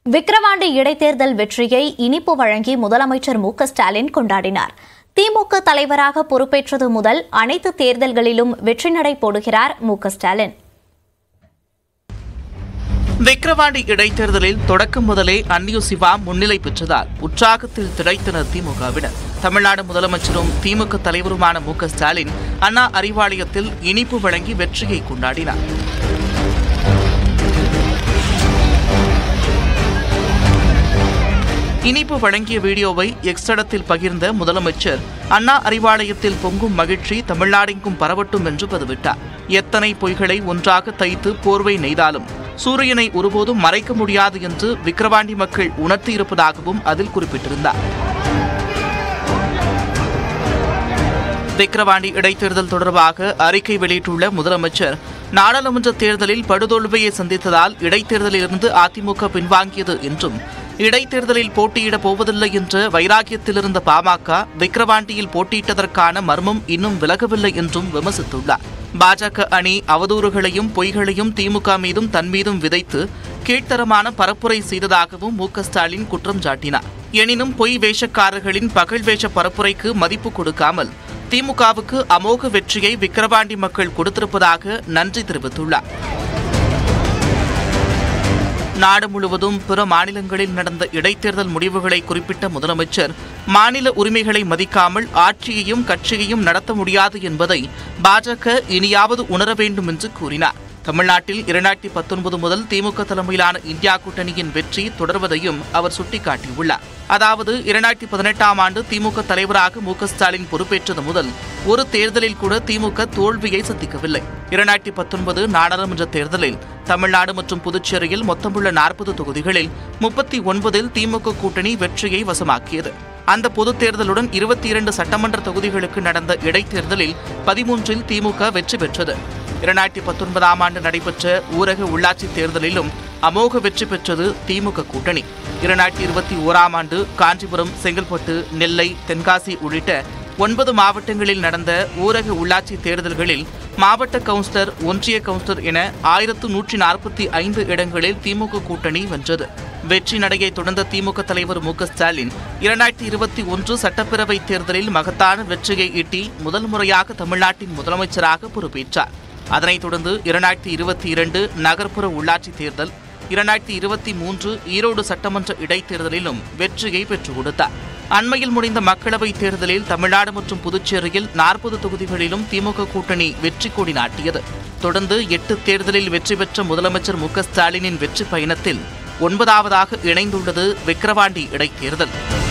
விக்கிரவாண்டி இடைத்தேர்தல் வெற்றியை இனிப்பு வழங்கி முதலமைச்சர் மு க ஸ்டாலின் கொண்டாடினார் திமுக தலைவராக பொறுப்பேற்றது முதல் அனைத்து தேர்தல்களிலும் வெற்றி நடை போடுகிறார் மு க ஸ்டாலின் விக்கிரவாண்டி இடைத்தேர்தலில் தொடக்கம் முதலே அன்னியு சிவா முன்னிலை பெற்றதால் உற்சாகத்தில் திளைத்தனர் திமுகவினர் தமிழ்நாடு முதலமைச்சரும் திமுக தலைவருமான மு க ஸ்டாலின் அண்ணா அறிவாலயத்தில் இனிப்பு வழங்கி வெற்றியை கொண்டாடினார் இனிப்பு வழங்கிய வீடியோவை எக்ஸ் தளத்தில் பகிர்ந்த முதலமைச்சர் அண்ணா அறிவாலயத்தில் பொங்கும் மகிழ்ச்சி தமிழ்நாடெங்கும் பரவட்டும் என்று பதிவிட்டார் எத்தனை பொய்களை ஒன்றாக தைத்து போர்வை நெய்தாலும் சூரியனை ஒருபோதும் மறைக்க முடியாது என்று விக்கிரவாண்டி மக்கள் உணர்த்தியிருப்பதாகவும் அதில் குறிப்பிட்டிருந்தார் விக்கிரவாண்டி இடைத்தேர்தல் தொடர்பாக அறிக்கை வெளியிட்டுள்ள முதலமைச்சர் நாடாளுமன்ற தேர்தலில் படுதோல்வியை சந்தித்ததால் இடைத்தேர்தலிலிருந்து அதிமுக பின்வாங்கியது என்றும் இடைத்தேர்தலில் போட்டியிடப் போவதில்லை என்ற வைராக்கியத்தில் இருந்த பாமக விக்கிரவாண்டியில் போட்டியிட்டதற்கான மர்மம் இன்னும் விலகவில்லை என்றும் விமர்சித்துள்ளார் பாஜக அணி அவதூறுகளையும் பொய்களையும் திமுக மீதும் தன் மீதும் விதைத்து கீழ்த்தரமான பரப்புரை செய்ததாகவும் மு க ஸ்டாலின் குற்றம் சாட்டினார் எனினும் பொய் வேஷக்காரர்களின் பகல் வேஷ பரப்புரைக்கு மதிப்பு கொடுக்காமல் திமுகவுக்கு அமோக வெற்றியை விக்கிரவாண்டி மக்கள் கொடுத்திருப்பதாக நன்றி தெரிவித்துள்ளார் நாடு முழுவதும் பிற மாநிலங்களில் நடந்த இடைத்தேர்தல் முடிவுகளை குறிப்பிட்ட முதலமைச்சர் மாநில உரிமைகளை மதிக்காமல் ஆட்சியையும் கட்சியையும் நடத்த முடியாது என்பதை பாஜக இனியாவது உணர வேண்டும் என்று கூறினார் தமிழ்நாட்டில் இரண்டாயிரத்தி பத்தொன்பது முதல் திமுக தலைமையிலான இந்தியா கூட்டணியின் வெற்றி தொடர்வதையும் அவர் சுட்டிக்காட்டியுள்ளார் அதாவது இரண்டாயிரத்தி பதினெட்டாம் ஆண்டு திமுக தலைவராக மு க ஸ்டாலின் பொறுப்பேற்றது முதல் ஒரு தேர்தலில் கூட திமுக தோல்வியை சந்திக்கவில்லை இரண்டாயிரத்தி பத்தொன்பது நாடாளுமன்ற தேர்தலில் தமிழ்நாடு மற்றும் புதுச்சேரியில் மொத்தமுள்ள நாற்பது தொகுதிகளில் முப்பத்தி ஒன்பதில் திமுக கூட்டணி வெற்றியை வசமாக்கியது அந்த பொதுத் தேர்தலுடன் இருபத்தி இரண்டு சட்டமன்ற தொகுதிகளுக்கு நடந்த இடைத்தேர்தலில் பதிமூன்றில் திமுக வெற்றி பெற்றது இரண்டாயிரத்தி பத்தொன்பதாம் ஆண்டு நடைபெற்ற ஊரக உள்ளாட்சி தேர்தலிலும் அமோக வெற்றி பெற்றது திமுக கூட்டணி இரண்டாயிரத்தி இருபத்தி ஓராம் ஆண்டு காஞ்சிபுரம் செங்கல்பட்டு நெல்லை தென்காசி உள்ளிட்ட ஒன்பது மாவட்டங்களில் நடந்த ஊரக உள்ளாட்சி தேர்தல்களில் மாவட்ட கவுன்சிலர் ஒன்றிய கவுன்சிலர் என ஆயிரத்து நூற்றி நாற்பத்தி ஐந்து இடங்களில் திமுக கூட்டணி வென்றது வெற்றி நடையை தொடர்ந்த திமுக தலைவர் மு க ஸ்டாலின் இரண்டாயிரத்தி இருபத்தி ஒன்று சட்டப்பேரவை தேர்தலில் மகத்தான வெற்றியை ஈட்டி முதல் முறையாக தமிழ்நாட்டின் முதலமைச்சராக பொறுப்பேற்றார் அதனைத் தொடர்ந்து இரண்டாயிரத்தி இருபத்தி இரண்டு நகர்ப்புற உள்ளாட்சி தேர்தல் இரண்டாயிரத்தி இருபத்தி மூன்று ஈரோடு சட்டமன்ற இடைத்தேர்தலிலும் வெற்றியை பெற்றுக் கொடுத்தார் அண்மையில் முடிந்த மக்களவைத் தேர்தலில் தமிழ்நாடு மற்றும் புதுச்சேரியில் நாற்பது தொகுதிகளிலும் திமுக கூட்டணி வெற்றி கொடி நாட்டியது தொடர்ந்து எட்டு தேர்தலில் வெற்றி பெற்ற முதலமைச்சர் மு க ஸ்டாலினின் வெற்றி பயணத்தில் ஒன்பதாவதாக இணைந்துள்ளது விக்கிரவாண்டி இடைத்தேர்தல்